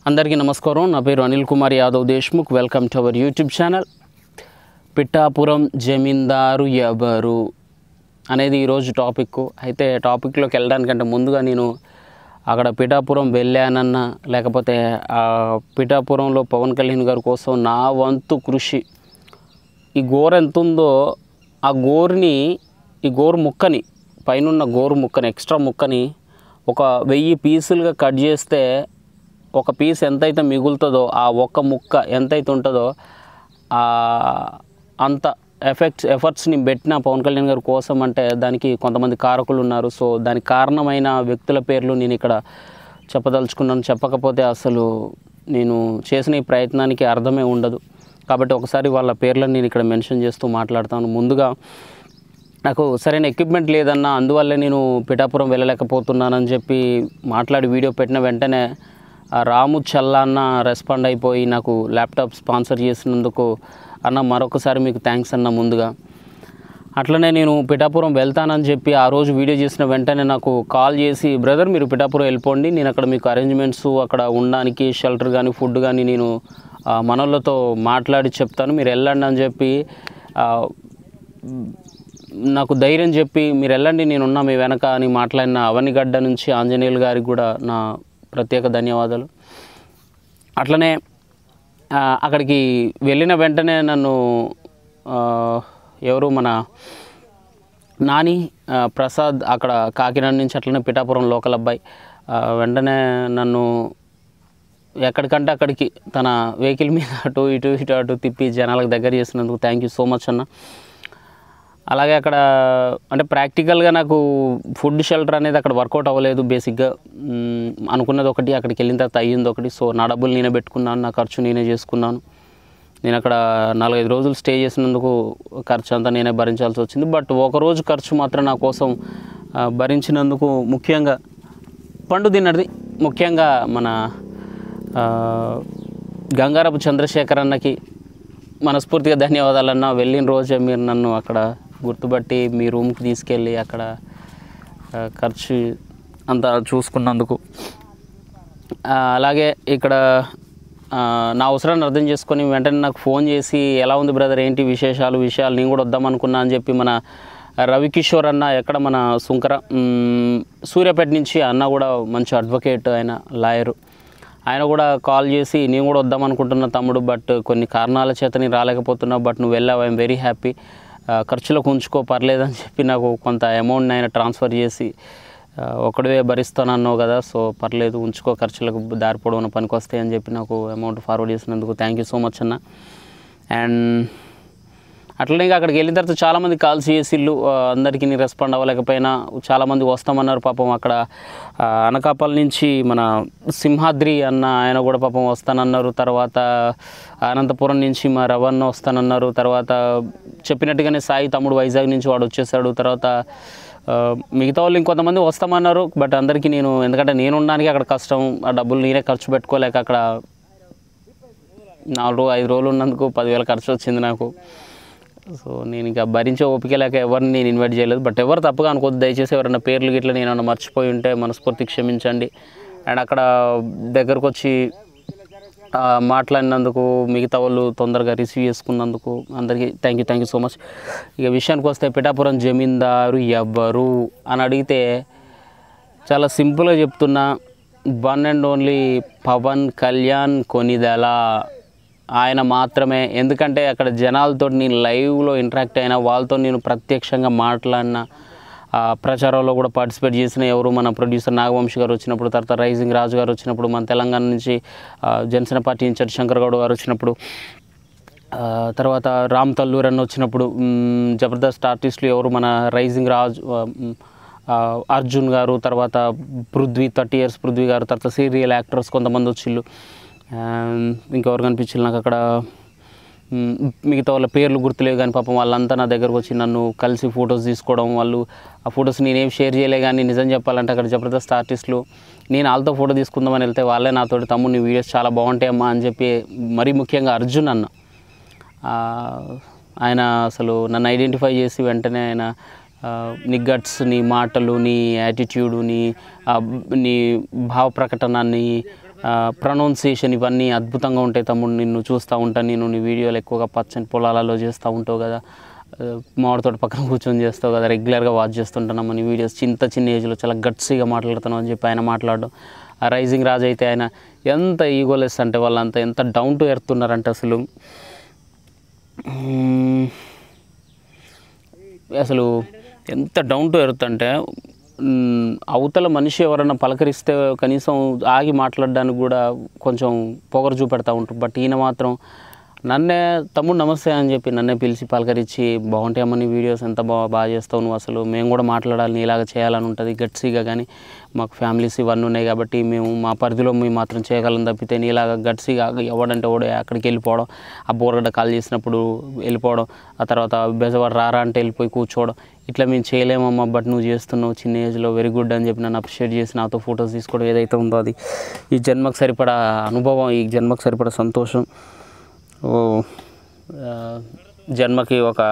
అందరికీ నమస్కారం నా పేరు Anil Kumar Yadav Deshmukh welcome to our YouTube channel Pithapuram జమీందారు ఎవరు అనేది ఈరోజు టాపిక్ అయితే టాపిక్లోకి వెళ్ళడానికంటే ముందుగా నేను అక్కడ పిఠాపురం వెళ్ళానన్నా లేకపోతే ఆ పిఠాపురంలో పవన్ కళ్యాణ్ గారి కోసం నా వంతు కృషి ఈ గోరు ఎంత ఉందో ఆ గోరుని ఈ గోరు ముక్కని పైనున్న గోరు ముక్కని ఎక్స్ట్రా ముక్కని ఒక వెయ్యి పీసులుగా కట్ చేస్తే ఒక పీస్ ఎంతైతే మిగులుతుందో ఆ ఒక్క ముక్క ఎంతైతే ఉంటుందో ఆ అంత ఎఫెక్ట్స్ ఎఫర్ట్స్ని పెట్టిన పవన్ కళ్యాణ్ గారి కోసం అంటే దానికి కొంతమంది కారకులు ఉన్నారు సో దానికి కారణమైన వ్యక్తుల పేర్లు నేను ఇక్కడ చెప్పదలుచుకున్నాను చెప్పకపోతే అసలు నేను చేసిన ఈ ప్రయత్నానికి అర్థమే ఉండదు కాబట్టి ఒకసారి వాళ్ళ పేర్లను నేను ఇక్కడ మెన్షన్ చేస్తూ మాట్లాడతాను ముందుగా నాకు సరైన ఎక్విప్మెంట్ లేదన్న అందువల్లే నేను పిఠాపురం వెళ్ళలేకపోతున్నానని చెప్పి మాట్లాడి వీడియో పెట్టిన వెంటనే ఆ రాము చల్లా అన్న రెస్పాండ్ అయిపోయి నాకు ల్యాప్టాప్ స్పాన్సర్ చేసినందుకు అన్న మరొకసారి మీకు థ్యాంక్స్ అన్న ముందుగా అట్లనే నేను పిఠాపురం వెళ్తానని చెప్పి ఆ రోజు వీడియో చేసిన వెంటనే నాకు కాల్ చేసి బ్రదర్ మీరు పిఠాపురం వెళ్ళిపోండి నేను అక్కడ మీకు అరేంజ్మెంట్స్ అక్కడ ఉండడానికి షెల్టర్ కానీ ఫుడ్ కానీ నేను ఆ, మనోళ్ళతో మాట్లాడి చెప్తాను మీరు వెళ్ళండి అని చెప్పి ఆ, నాకు ధైర్యం చెప్పి మీరు వెళ్ళండి నేనున్నా మీ వెనక అని మాట్లాడిన అవనిగడ్డ నుంచి ఆంజనేయులు గారికి కూడా నా ప్రత్యేక ధన్యవాదాలు అట్లనే ఆ, అక్కడికి వెళ్ళిన వెంటనే నన్ను ఆ, ఎవరు మన నాని ఆ, ప్రసాద్ అక్కడ కాకినాడ నుంచి అట్లనే పిఠాపురం లోకల్ అబ్బాయి ఆ, వెంటనే నన్ను ఎక్కడికంటే అక్కడికి తన వెహికల్ మీద అటు ఇటు ఇటు అటు తిప్పి జనాలకు దగ్గర చేసినందుకు థ్యాంక్ యూ సో మచ్ అన్న అలాగే అక్కడ అంటే ప్రాక్టికల్గా నాకు ఫుడ్ షెల్టర్ అనేది అక్కడ వర్కౌట్ అవ్వలేదు బేసిక్గా మ్, అనుకున్నది ఒకటి అక్కడికి వెళ్ళిన తర్వాత అయ్యింది ఒకటి సో నా డబ్బులు నేనే పెట్టుకున్నాను నా ఖర్చు నేనే చేసుకున్నాను నేను అక్కడ నాలుగైదు రోజులు స్టే చేసినందుకు ఖర్చు అంతా నేనే భరించాల్సి వచ్చింది బట్ ఒక రోజు ఖర్చు మాత్రం నా కోసం ఆ, భరించినందుకు ముఖ్యంగా పండు తిన్నది ముఖ్యంగా మన ఆ, గంగారపు చంద్రశేఖర్ అన్నకి మనస్ఫూర్తిగా ధన్యవాదాలన్న వెళ్ళిన రోజే మీరు నన్ను అక్కడ గుర్తుపట్టి మీ రూమ్కి తీసుకెళ్ళి అక్కడ ఆ, ఖర్చు అంతా చూసుకున్నందుకు ఆ, అలాగే ఇక్కడ ఆ, నా అవసరాన్ని అర్థం చేసుకొని వెంటనే నాకు ఫోన్ చేసి ఎలా ఉంది బ్రదర్ ఏంటి విశేషాలు విషయాలు నేను కూడా వద్దామనుకున్నా అని చెప్పి మన రవికిషోర్ అన్న ఎక్కడ మన సుంకర మ్, సూర్యాపేట నుంచి అన్న కూడా మంచి అడ్వకేట్ ఆయన లాయరు ఆయన కూడా కాల్ చేసి నేను కూడా వద్దాం అనుకుంటున్నా తమ్ముడు బట్ కొన్ని కారణాల చేత నేను రాలేకపోతున్నా బట్ నువ్వు వెళ్ళావు ఐఎమ్ వెరీ హ్యాపీ ఖర్చులకు ఉంచుకో పర్లేదని చెప్పి నాకు కొంత అమౌంట్ని ఆయన ట్రాన్స్ఫర్ చేసి ఆ, ఒకడివే భరిస్తానన్నావు కదా సో పర్లేదు ఉంచుకో ఖర్చులకు దారి పొడవున పనికి వస్తాయి అని చెప్పి నాకు అమౌంట్ ఫార్వర్డ్ చేసినందుకు థ్యాంక్ యూ సో మచ్ అన్న అండ్ అట్లనే ఇంకా అక్కడికి వెళ్ళిన తర్వాత చాలామంది కాల్స్ చేసిళ్ళు ఆ, అందరికీ నేను రెస్పాండ్ అవ్వలేకపోయినా చాలామంది వస్తామన్నారు పాపం అక్కడ ఆ, అనకాపల్లి నుంచి మన సింహాద్రి అన్న ఆయన కూడా పాపం వస్తానన్నారు తర్వాత అనంతపురం నుంచి మా రవణ వస్తానన్నారు తర్వాత చెప్పినట్టుగానే సాయి తమ్ముడు వైజాగ్ నుంచి వాడు వచ్చేసాడు తర్వాత ఆ, మిగతా వాళ్ళు ఇంకొంతమంది వస్తామన్నారు బట్ అందరికీ నేను ఎందుకంటే నేను ఉండడానికి అక్కడ కష్టం ఆ డబ్బులు నేనే ఖర్చు పెట్టుకోలేక అక్కడ నాలుగు ఐదు రోజులు ఉన్నందుకు పదివేల ఖర్చు వచ్చింది నాకు సో నేను ఇంకా భరించే ఓపిక లేక ఎవరిని నేను ఇన్వైట్ చేయలేదు బట్ ఎవరు తప్పుగా అనుకోవద్దు దయచేసి ఎవరైనా పేర్లు గిట్ల నేను ఏమన్నా మర్చిపోయి ఉంటే మనస్ఫూర్తి క్షమించండి అండ్ అక్కడ దగ్గరకు వచ్చి ఆ, మాట్లాడినందుకు మిగతా వాళ్ళు తొందరగా రిసీవ్ చేసుకున్నందుకు అందరికీ thank you thank you so much ఇక విషయానికి వస్తే పిఠాపురం జమీందారు ఎవ్వరు అని అడిగితే చాలా సింపుల్గా చెప్తున్నా one and only Pawan Kalyan Konidela ఆయన మాత్రమే ఎందుకంటే అక్కడ జనాలతో నేను లైవ్లో ఇంటరాక్ట్ అయినా వాళ్ళతో నేను ప్రత్యక్షంగా మాట్లాడిన ఆ, ప్రచారంలో కూడా పార్టిసిపేట్ చేసిన ఎవరు మన ప్రొడ్యూసర్ నాగవంశి గారు వచ్చినప్పుడు తర్వాత రైజింగ్ రాజు గారు వచ్చినప్పుడు మన తెలంగాణ నుంచి ఆ, జనసేన పార్టీ ఇన్ఛార్జ్ శంకర్ గౌడ్ గారు వచ్చినప్పుడు ఆ, తర్వాత రామ్ తల్లూర్ అన్న వచ్చినప్పుడు మ్, జబర్దస్త్ ఆర్టిస్టులు ఎవరు మన రైజింగ్ రాజ్ ఆ, మ్, ఆ, అర్జున్ గారు తర్వాత పృథ్వీ థర్టీ ఇయర్స్ పృథ్వీ గారు తర్వాత సీరియల్ యాక్టర్స్ కొంతమంది వచ్చిళ్ళు ఆ, ఇంకెవరు కనిపించారు నాకు అక్కడ మ్, మిగతా వాళ్ళ పేర్లు గుర్తులేవు కానీ పాపం వాళ్ళంతా నా దగ్గరకు వచ్చి నన్ను కలిసి ఫొటోస్ తీసుకోవడం వాళ్ళు ఆ ఫొటోస్ నేనేం షేర్ చేయలే కానీ నిజం చెప్పాలంటే అక్కడ జబర్దస్త్ ఆర్టిస్టులు నేను వాళ్ళతో ఫోటో తీసుకుందామని వెళ్తే వాళ్ళే నాతోటి తమ్ముడు నీ వీడియోస్ చాలా బాగుంటాయమ్మా అని చెప్పి మరీ ముఖ్యంగా అర్జున్ అన్న ఆ, ఆయన అసలు నన్ను ఐడెంటిఫై చేసి వెంటనే ఆయన ఆ, నీ గట్స్ నీ మాటలు నీ యాటిట్యూడ్ నీ ఆ, నీ భావ ప్రకటన నీ ప్రొనౌన్సియేషన్ ఇవన్నీ అద్భుతంగా ఉంటాయి తమ్ముడు నిన్ను చూస్తూ ఉంటాను నేను నీ వీడియోలు ఎక్కువగా పచ్చని పొలాలలో చేస్తూ ఉంటావు కదా ఆ, మామిడి తోట పక్కన కూర్చొని చేస్తావు కదా రెగ్యులర్గా వాచ్ చేస్తుంటున్నాము నీ వీడియోస్ చింత చిన్న ఏజ్లో చాలా గట్సీగా మాట్లాడుతున్నావు అని చెప్పి ఆయన మాట్లాడడం ఆ రైజింగ్ రాజు అయితే ఆయన ఎంత ఈగోలెస్ అంటే వాళ్ళంతా ఎంత డౌన్ టు ఎర్త్ ఉన్నారంటే అసలు మ్మ్. అసలు ఎంత డౌన్ టు ఎర్త్ అంటే మ్, అవతల మనిషి ఎవరైనా పలకరిస్తే కనీసం ఆగి మాట్లాడడానికి కూడా కొంచెం పొగరు చూపెడతా ఉంటారు బట్ ఈయన మాత్రం నన్నే తమ్ముడు నమస్తే అని చెప్పి నన్నే పిలిచి పలకరించి బాగుంటాయమ్మ నీ వీడియోస్ ఎంత బాగా బాగా చేస్తావు నువ్వు అసలు మేము కూడా మాట్లాడాలి నీలాగా చేయాలని ఉంటుంది గట్సీగా కానీ మాకు ఫ్యామిలీస్ ఇవన్నీ ఉన్నాయి కాబట్టి మేము మా పరిధిలో మేము మాత్రం చేయగలం తప్పితే నీలాగా గట్సీగా ఎవడంటే ఎవడు అక్కడికి వెళ్ళిపోవడం ఆ బోరగడ్డ కాల్ చేసినప్పుడు వెళ్ళిపోవడం ఆ తర్వాత బెజవాడ రారా అంటే వెళ్ళిపోయి కూర్చోవడం ఇట్లా మేము చేయలేమమ్మా బట్ నువ్వు చేస్తున్నావు చిన్న ఏజ్లో వెరీ గుడ్ అని చెప్పి నన్ను అప్రిషియేట్ చేసి నాతో ఫొటోస్ తీసుకోవడం ఏదైతే ఉందో అది ఈ జన్మకు సరిపడా అనుభవం ఈ జన్మకు సరిపడా సంతోషం ఓ ఆ, జన్మకి ఒక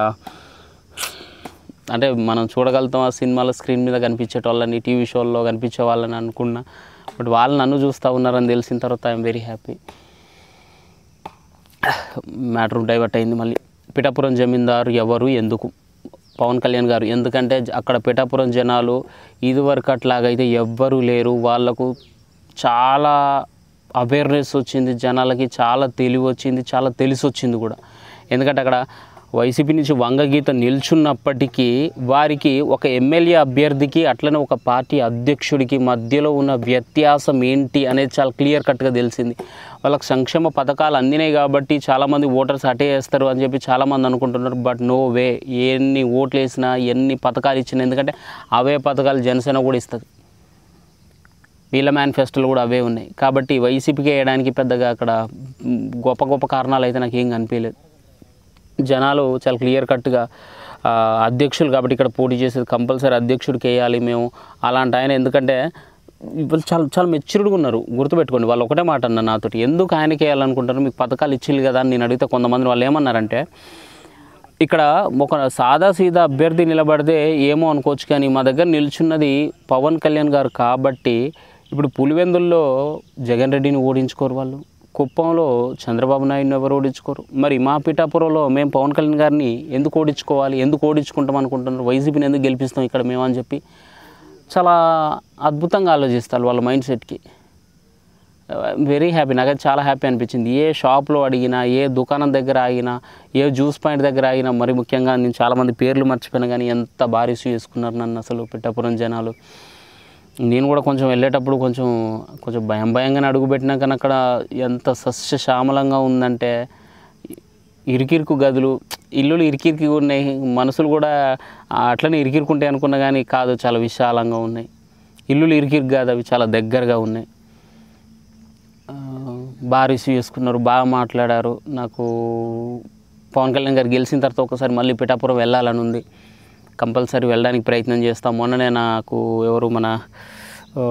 అంటే మనం చూడగలుగుతాం ఆ సినిమాలో స్క్రీన్ మీద కనిపించేటోళ్ళని టీవీ షోల్లో కనిపించే వాళ్ళని అనుకున్నా బట్ వాళ్ళు నన్ను చూస్తూ ఉన్నారని తెలిసిన తర్వాత I'm very happy matter divert అయింది మళ్ళీ పిఠాపురం జమీందారు ఎవరు ఎందుకు పవన్ కళ్యాణ్ గారు ఎందుకంటే జ- అక్కడ పిఠాపురం జనాలు ఇదివరకు అట్లాగైతే ఎవ్వరూ లేరు వాళ్ళకు చాలా అవేర్నెస్ వచ్చింది జనాలకి చాలా తెలివి వచ్చింది చాలా తెలిసి వచ్చింది కూడా ఎందుకంటే అక్కడ వైసీపీ నుంచి వంగగీత నిల్చున్నప్పటికీ వారికి ఒక ఎమ్మెల్యే అభ్యర్థికి అట్లనే ఒక పార్టీ అధ్యక్షుడికి మధ్యలో ఉన్న వ్యత్యాసం ఏంటి అనేది చాలా క్లియర్ కట్గా తెలిసింది వాళ్ళకి సంక్షేమ పథకాలు అందినాయి కాబట్టి చాలామంది ఓటర్స్ అటే వేస్తారు అని చెప్పి చాలామంది అనుకుంటున్నారు బట్ నో వే ఎన్ని ఓట్లు వేసినా ఎన్ని పథకాలు ఇచ్చినా ఎందుకంటే అవే పథకాలు జనసేన కూడా ఇస్తుంది వీళ్ళ మేనిఫెస్టోలు కూడా అవే ఉన్నాయి కాబట్టి వైసీపీకి వేయడానికి పెద్దగా అక్కడ మ్, గొప్ప గొప్ప కారణాలు అయితే నాకు ఏం కనిపించలేదు జనాలు చాలా క్లియర్ కట్గా ఆ, అధ్యక్షులు కాబట్టి ఇక్కడ పోటీ చేసేది కంపల్సరీ అధ్యక్షుడికి వేయాలి మేము అలాంటి ఆయన ఎందుకంటే వాళ్ళు చాలా చాలా మెచ్యూర్డ్గా ఉన్నారు గుర్తుపెట్టుకోండి వాళ్ళు ఒకటే మాట అన్నారు నాతోటి ఎందుకు ఆయనకి వేయాలనుకుంటారు మీకు పథకాలు ఇచ్చిల్లు కదా అని నేను అడిగితే కొంతమంది వాళ్ళు ఏమన్నారంటే ఇక్కడ ఒక సాదా సీదా అభ్యర్థి నిలబడితే ఏమో అనుకోవచ్చు కానీ మా దగ్గర నిల్చున్నది పవన్ కళ్యాణ్ గారు కాబట్టి ఇప్పుడు పులివెందుల్లో జగన్ రెడ్డిని ఓడించుకోరు వాళ్ళు కుప్పంలో చంద్రబాబు నాయుడుని ఎవరు ఓడించుకోరు మరి మా పిఠాపురంలో మేము పవన్ కళ్యాణ్ గారిని ఎందుకు ఓడించుకోవాలి ఎందుకు ఓడించుకుంటాం అనుకుంటున్నారు వైసీపీని ఎందుకు గెలిపిస్తాం ఇక్కడ మేము అని చెప్పి చాలా అద్భుతంగా ఆలోచిస్తారు వాళ్ళ మైండ్ సెట్కి వెరీ హ్యాపీ నాకైతే చాలా హ్యాపీ అనిపించింది ఏ షాప్లో అడిగినా ఏ దుకాణం దగ్గర ఆగినా ఏ జ్యూస్ పాయింట్ దగ్గర ఆగినా మరి ముఖ్యంగా నేను చాలామంది పేర్లు మర్చిపోయినా కానీ ఎంత భారీ ఇష్యూ చేసుకున్నారు నన్ను అసలు పిట్టపురం జనాలు నేను కూడా కొంచెం వెళ్ళేటప్పుడు కొంచెం కొంచెం భయం భయంగానే అడుగుపెట్టినా కానీ అక్కడ ఎంత సస్యశ్యామలంగా ఉందంటే ఇరికిరుకు గదులు ఇల్లులు ఇరికిరికి ఉన్నాయి మనసులు కూడా అట్లనే ఇరికిరుకుంటాయి అనుకున్నా కానీ కాదు చాలా విశాలంగా ఉన్నాయి ఇల్లులు ఇరికిరికి కాదు అవి చాలా దగ్గరగా ఉన్నాయి ఆ, బాగా రిసీవ్ చేసుకున్నారు బాగా మాట్లాడారు నాకు పవన్ కళ్యాణ్ గారు గెలిచిన తర్వాత ఒకసారి మళ్ళీ పిఠాపురం వెళ్ళాలని ఉంది కంపల్సరీ వెళ్ళడానికి ప్రయత్నం చేస్తాం మొన్ననే నాకు ఎవరు మన ఆ,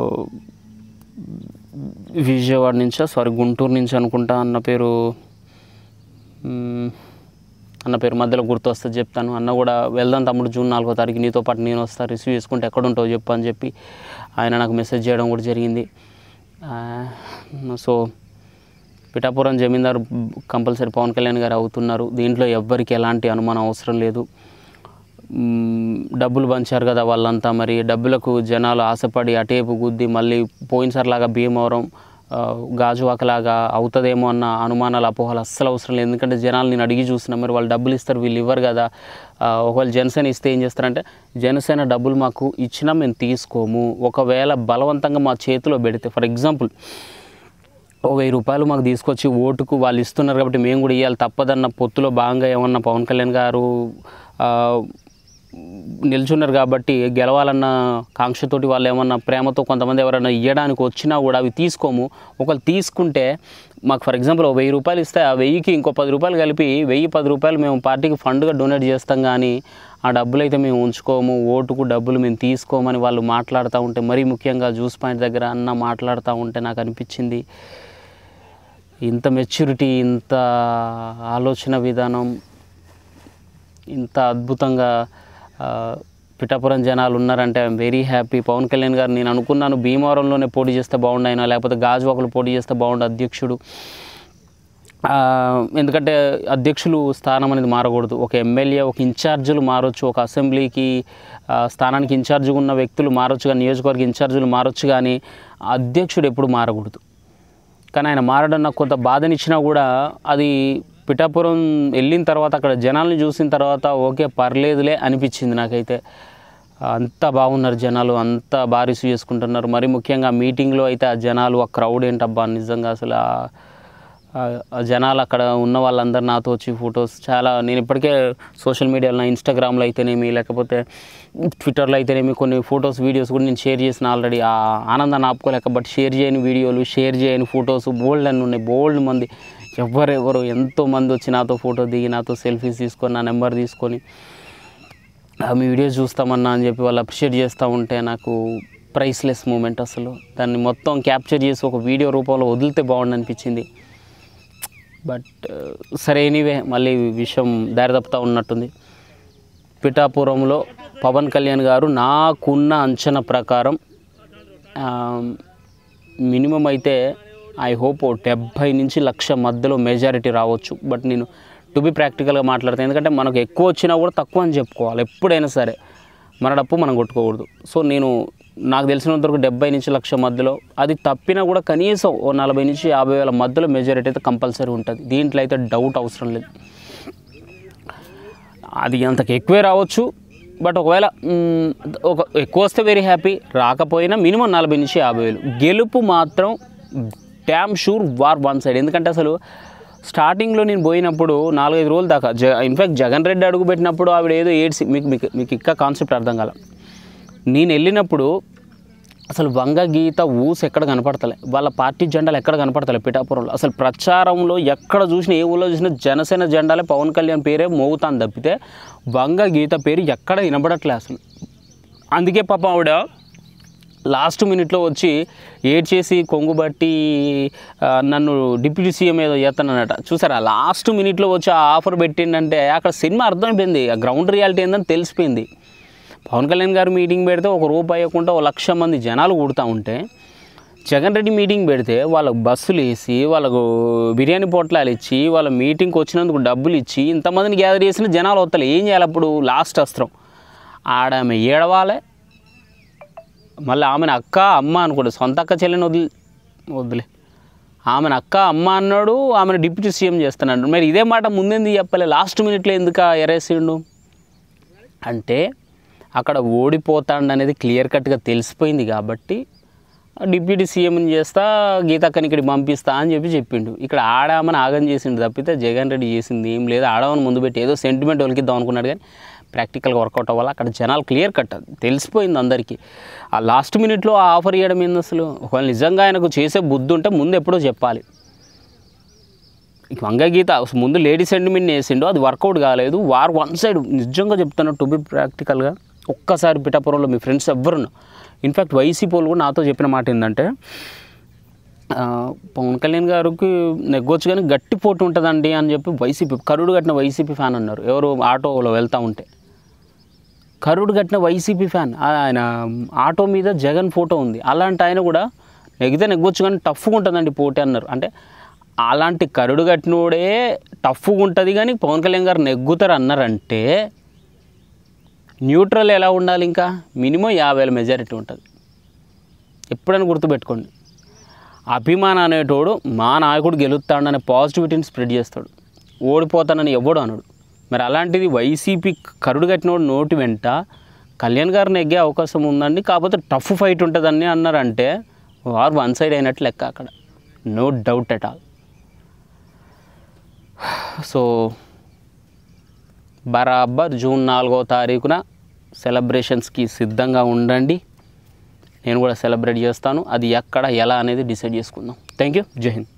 విజయవాడ నుంచో సారీ గుంటూరు నుంచి అనుకుంటా అన్న పేరు మ్, అన్న పేరు మధ్యలో గుర్తు వస్తుంది చెప్తాను అన్న కూడా వెళ్దాం తమ్ముడు జూన్ నాలుగో తారీఖు నీతో పాటు నేను వస్తా రిసీవ్ చేసుకుంటే ఎక్కడ ఉంటావు చెప్పు అని చెప్పి ఆయన నాకు మెసేజ్ చేయడం కూడా జరిగింది ఆ, సో పిఠాపురం జమీందారు కంపల్సరీ పవన్ కళ్యాణ్ గారు అవుతున్నారు దీంట్లో ఎవ్వరికి ఎలాంటి అనుమానం అవసరం లేదు మ్, డబ్బులు పంచారు కదా వాళ్ళంతా మరి డబ్బులకు జనాలు ఆశపడి అటేపు గుద్ది మళ్ళీ పోయినసారిలాగా భీమవరం ఆ, గాజువాకలాగా అవుతుందేమో అన్న అనుమానాలు అపోహలు అస్సలు అవసరం లేదు ఎందుకంటే జనాలు నేను అడిగి చూసిన మరి వాళ్ళు డబ్బులు ఇస్తారు వీళ్ళు ఇవ్వరు కదా ఆ, ఒకవేళ జనసేన ఇస్తే ఏం చేస్తారంటే జనసేన డబ్బులు మాకు ఇచ్చినా మేము తీసుకోము ఒకవేళ బలవంతంగా మా చేతిలో పెడితే ఫర్ ఎగ్జాంపుల్ ఓ వెయ్యి రూపాయలు మాకు తీసుకొచ్చి ఓటుకు వాళ్ళు ఇస్తున్నారు కాబట్టి మేము కూడా ఇవ్వాలి తప్పదన్న పొత్తులో భాగంగా ఏమన్నా పవన్ కళ్యాణ్ గారు ఆ, నిల్చున్నారు కాబట్టి గెలవాలన్న కాంక్షతోటి వాళ్ళు ఏమన్నా ప్రేమతో కొంతమంది ఎవరైనా ఇవ్వడానికి వచ్చినా కూడా అవి తీసుకోము ఒకవేళ తీసుకుంటే మాకు ఫర్ ఎగ్జాంపుల్ ఓ వెయ్యి రూపాయలు ఇస్తే ఆ వెయ్యికి ఇంకో పది రూపాయలు కలిపి వెయ్యి పది రూపాయలు మేము పార్టీకి ఫండ్గా డొనేట్ చేస్తాం కానీ ఆ డబ్బులు అయితే మేము ఉంచుకోము ఓటుకు డబ్బులు మేము తీసుకోమని వాళ్ళు మాట్లాడుతూ ఉంటే మరీ ముఖ్యంగా జ్యూస్ పాయింట్ దగ్గర అన్న మాట్లాడుతూ ఉంటే నాకు అనిపించింది ఇంత మెచ్యూరిటీ ఇంత ఆలోచన విధానం ఇంత అద్భుతంగా ఆ, పిఠాపురం జనాలు ఉన్నారంటే I'm very happy Pawan Kalyan గారు నేను అనుకున్నాను భీమవరంలోనే పోటీ చేస్తే బాగుండైనా లేకపోతే గాజువాకలు పోటీ చేస్తే బాగుండు అధ్యక్షుడు ఆ, ఎందుకంటే అధ్యక్షులు స్థానం అనేది మారకూడదు ఒక ఎమ్మెల్యే ఒక ఇన్ఛార్జీలు మారొచ్చు ఒక అసెంబ్లీకి ఆ, స్థానానికి ఇన్ఛార్జిగా ఉన్న వ్యక్తులు మారొచ్చు కానీ నియోజకవర్గ ఇన్ఛార్జీలు మారొచ్చు కానీ అధ్యక్షుడు ఎప్పుడు మారకూడదు కానీ ఆయన మారడం నాకు కొంత బాధనిచ్చినా కూడా అది పిఠాపురం వెళ్ళిన తర్వాత అక్కడ జనాల్ని చూసిన తర్వాత ఓకే పర్లేదులే అనిపించింది నాకైతే అంత బాగున్నారు జనాలు అంత బాగా రిసీవ్ చేసుకుంటున్నారు మరి ముఖ్యంగా మీటింగ్లో అయితే ఆ జనాలు ఆ క్రౌడ్ ఏంటబ్బా నిజంగా అసలు ఆ- ఆ- ఆ జనాలు అక్కడ ఉన్న వాళ్ళందరూ నాతో వచ్చి ఫొటోస్ చాలా నేను ఇప్పటికే సోషల్ మీడియాలో నా ఇన్స్టాగ్రామ్లో అయితేనేమి లేకపోతే ట్విట్టర్లో అయితేనేమి కొన్ని ఫొటోస్ వీడియోస్ కూడా నేను షేర్ చేసిన ఆల్రెడీ ఆ ఆనందాన్ని ఆపుకోలేక బట్ షేర్ చేయని వీడియోలు షేర్ చేయని ఫొటోస్ బోల్డ్ అని ఉన్నాయి బోల్డ్ మంది ఎవరెవరు ఎంతో మంది వచ్చి నాతో ఫోటో దిగి నాతో సెల్ఫీస్ తీసుకొని నా నెంబర్ తీసుకొని "ఆ, మీ వీడియోస్ చూస్తామన్నా అని చెప్పి వాళ్ళు అప్రిషియేట్ చేస్తూ ఉంటే నాకు ప్రైస్లెస్ మూమెంట్ అసలు దాన్ని మొత్తం క్యాప్చర్ చేసి ఒక వీడియో రూపంలో వదిలితే బాగుండు అనిపించింది బట్ సరే ఎనీవే మళ్ళీ విషయం దారి తప్పుతూ ఉన్నట్టుంది పిఠాపురంలో పవన్ కళ్యాణ్ గారు నాకున్న అంచనా ప్రకారం మినిమం అయితే ఐ హోప్ డెబ్భై నుంచి లక్ష మధ్యలో మెజారిటీ రావచ్చు బట్ నేను టు బి ప్రాక్టికల్గా మాట్లాడతాను ఎందుకంటే మనకు ఎక్కువ వచ్చినా కూడా తక్కువ అని చెప్పుకోవాలి ఎప్పుడైనా సరే మన డప్పు మనం కొట్టుకోకూడదు సో నేను నాకు తెలిసినంత వరకు డెబ్బై నుంచి లక్ష మధ్యలో అది తప్పినా కూడా కనీసం ఓ నలభై నుంచి యాభై వేల మధ్యలో మెజారిటీ అయితే కంపల్సరీ ఉంటుంది దీంట్లో అయితే డౌట్ అవసరం లేదు అది అంతకు ఎక్కువే రావచ్చు బట్ ఒకవేళ మ్, ఒక ఎక్కువ వస్తే వెరీ హ్యాపీ రాకపోయినా మినిమం నలభై నుంచి యాభై వేలు గెలుపు మాత్రం damn sure war one side ఎందుకంటే అసలు స్టార్టింగ్లో నేను పోయినప్పుడు నాలుగైదు రోజుల దాకా జ ఇన్ఫ్యాక్ట్ జగన్ రెడ్డి అడుగు పెట్టినప్పుడు ఆవిడ ఏదో ఏడ్చి మీకు మీకు మీకు ఇంకా కాన్సెప్ట్ అర్థం కాల నేను వెళ్ళినప్పుడు అసలు వంగ గీత ఊస్ ఎక్కడ కనపడతలే వాళ్ళ పార్టీ జెండాలు ఎక్కడ కనపడతలే పిఠాపురంలో అసలు ప్రచారంలో ఎక్కడ చూసినా ఏ ఊళ్ళో చూసినా జనసేన జెండాలే పవన్ కళ్యాణ్ పేరే మోగుతాను తప్పితే వంగ గీత పేరు ఎక్కడ వినబడట్లే అసలు అందుకే పాపం ఆవిడ లాస్ట్ మినిట్లో వచ్చి ఏడ్ చేసి కొంగుబట్టి ఆ, నన్ను డిప్యూటీ సీఎం ఏదో చేస్తానన్నట చూసారా లాస్ట్ మినిట్లో వచ్చి ఆ ఆఫర్ పెట్టిండంటే అక్కడ సినిమా అర్థమైపోయింది ఆ గ్రౌండ్ రియాలిటీ ఏందని తెలిసిపోయింది పవన్ కళ్యాణ్ గారు మీటింగ్ పెడితే ఒక రూపాయి ఇవ్వకుండా ఒక లక్ష మంది జనాలు కూడుతూ ఉంటే జగన్ రెడ్డి మీటింగ్ పెడితే వాళ్ళకు బస్సులు వేసి వాళ్ళకు బిర్యానీ పొట్లాలు ఇచ్చి వాళ్ళ మీటింగ్కి వచ్చినందుకు డబ్బులు ఇచ్చి ఇంతమందిని గ్యాదర్ చేసిన జనాలు వస్తలే ఏం చేయాలి అప్పుడు లాస్ట్ అస్త్రం ఆడ ఆమె ఏడవాలే మళ్ళీ ఆమెను అక్క అమ్మ అనుకోండి సొంత అక్క చెల్లిని వదిలి వదిలే ఆమెను అక్క అమ్మ అన్నాడు ఆమెను డిప్యూటీ సీఎం చేస్తున్నాడు మరి ఇదే మాట ముందేంది చెప్పలే లాస్ట్ మినిట్లో ఎందుకు ఎరేసిండు అంటే అక్కడ ఓడిపోతాడు అనేది క్లియర్ కట్గా తెలిసిపోయింది కాబట్టి డిప్యూటీ సీఎంని చేస్తా గీతక్కని ఇక్కడికి పంపిస్తా అని చెప్పి చెప్పిండు ఇక్కడ ఆడామని ఆగం చేసిండు తప్పితే జగన్ రెడ్డి చేసింది ఏం లేదు ఆడమని ముందు పెట్టి ఏదో సెంటిమెంట్ ఒలికిద్దాం అనుకున్నాడు కానీ ప్రాక్టికల్గా వర్కౌట్ అవ్వాలి అక్కడ జనాలు క్లియర్ కట్ అది తెలిసిపోయింది అందరికీ ఆ లాస్ట్ మినిట్లో ఆ ఆఫర్ ఇవ్వడం ఏంది అసలు ఒకవేళ నిజంగా ఆయనకు చేసే బుద్ధి ఉంటే ముందు ఎప్పుడో చెప్పాలి ఇక వంగ గీత అసలు ముందు లేడీ సెంటిమెంట్ వేసిండు అది వర్కౌట్ కాలేదు వార్ వన్ సైడ్ నిజంగా చెప్తాను టు బి ప్రాక్టికల్గా ఒక్కసారి పిఠాపురంలో మీ ఫ్రెండ్స్ ఎవ్వరున్నా ఇన్ఫ్యాక్ట్ వైసీపీ వాళ్ళు కూడా నాతో చెప్పిన మాట ఏంటంటే ఆ, పవన్ కళ్యాణ్ గారికి నెగ్గొచ్చు కానీ గట్టి పోటీ ఉంటుందండి అని చెప్పి వైసీపీ కరుడు కట్టిన వైసీపీ ఫ్యాన్ అన్నారు ఎవరు ఆటోలో వెళ్తూ ఉంటే కరుడు కట్టిన వైసీపీ ఫ్యాన్ ఆయన ఆటో మీద జగన్ ఫోటో ఉంది అలాంటి ఆయన కూడా నెగ్గితే నెగ్గొచ్చు కానీ టఫ్గా ఉంటుందండి పోటీ అన్నారు అంటే అలాంటి కరుడు కట్టినోడే టఫ్గా ఉంటుంది కానీ పవన్ కళ్యాణ్ గారు నెగ్గుతారు అన్నారంటే న్యూట్రల్ ఎలా ఉండాలి ఇంకా మినిమం యాభై వేల మెజారిటీ ఉంటుంది ఎప్పుడైనా గుర్తుపెట్టుకోండి అభిమాన అనేటోడు మా నాయకుడు గెలుస్తాడనే పాజిటివిటీని స్ప్రెడ్ చేస్తాడు ఓడిపోతానని ఎవడు అనడు మరి అలాంటిది వైసీపీ కరుడు కట్టినోడు నోటి వెంట కళ్యాణ్ గారు నెగ్గే అవకాశం ఉందండి కాకపోతే టఫ్ ఫైట్ ఉంటుందని అన్నారంటే వారు వన్ సైడ్ అయినట్టు లెక్క అక్కడ no doubt at all so బరాబర్ జూన్ నాలుగో తారీఖున సెలబ్రేషన్స్కి సిద్ధంగా ఉండండి నేను కూడా సెలబ్రేట్ చేస్తాను అది ఎక్కడ ఎలా అనేది డిసైడ్ చేసుకుందాం థ్యాంక్ యూ జై హింద్